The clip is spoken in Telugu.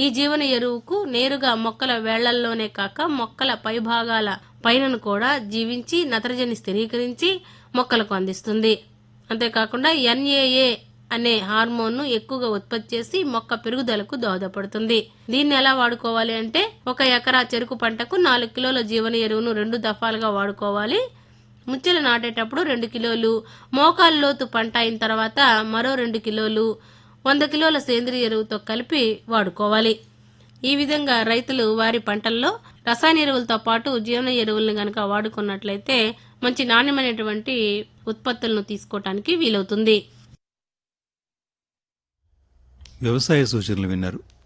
ఈ జీవన ఎరువుకు నేరుగా మొక్కల వేళ్లల్లోనే కాక మొక్కల పైభాగాల పైనను కూడా జీవించి నత్రజని స్థిరీకరించి మొక్కలకు అందిస్తుంది అంతేకాకుండా ఎన్ఏఏ అనే హార్మోన్ను ఎక్కువగా ఉత్పత్తి చేసి మొక్క పెరుగుదలకు దోహదపడుతుంది దీన్ని ఎలా వాడుకోవాలి అంటే ఒక ఎకరా చెరుకు పంటకు నాలుగు కిలోల జీవన ఎరువును రెండు దఫాలుగా వాడుకోవాలి ముచ్చలు నాటేటప్పుడు రెండు కిలోలు మోకాలు లోతు పంట అయిన తర్వాత మరో రెండు కిలోలు వంద కిలోల సేంద్రియ ఎరువుతో కలిపి వాడుకోవాలి ఈ విధంగా రైతులు వారి పంటల్లో రసాయన ఎరువులతో పాటు జీవన ఎరువులను గనక వాడుకున్నట్లయితే మంచి నాణ్యమైనటువంటి ఉత్పత్తులను తీసుకోవటానికి వీలవుతుంది వ్యవసాయ సూచనలు విన్నారు